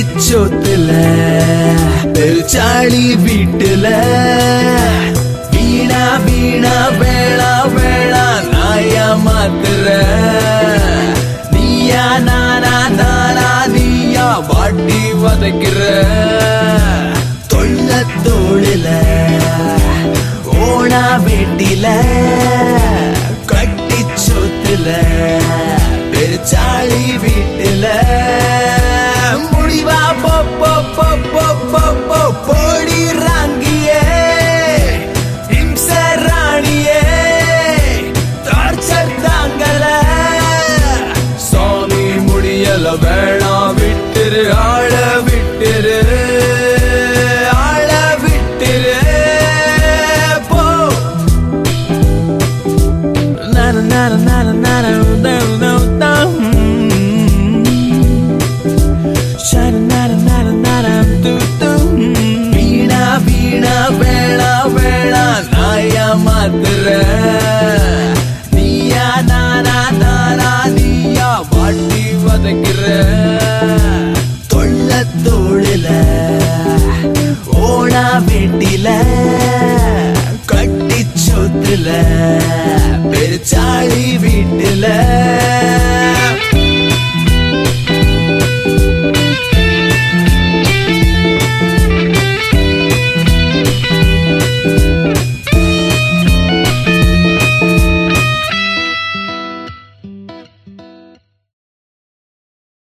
சொத்துல பெருச்சாளி வீட்டுல வீணா வீணா வேளா வேளா நாயா மாத்துற நீயா நானா நானா நீயா வாட்டி வதைக்கிற தொள்ள தோளில ஓணா வேட்டில கட்டி சொத்துல பெருச்சாளி வீட்டுல முடிவா போ போ போ போ போ போ போடி ராங்கியே இம்ச ராணியே டார்ச்சர் தாங்கல சாமி முடியல வேணாம் விட்டுரு ஆள விட்டுரு ஆள விட்டுரு போ நர நர நர நர உதம் உதம் உதம். ஷர நர நர நர து து. வீணா வீணா வேளா வேளா நாயா மாத்துற நீயா நானா நானா நீயா வாட்டி வதைக்கிற தொள்ள தோளில ஓணா வீட்டில கட்டி சொத்துல பெருச்சாளி வீட்டுல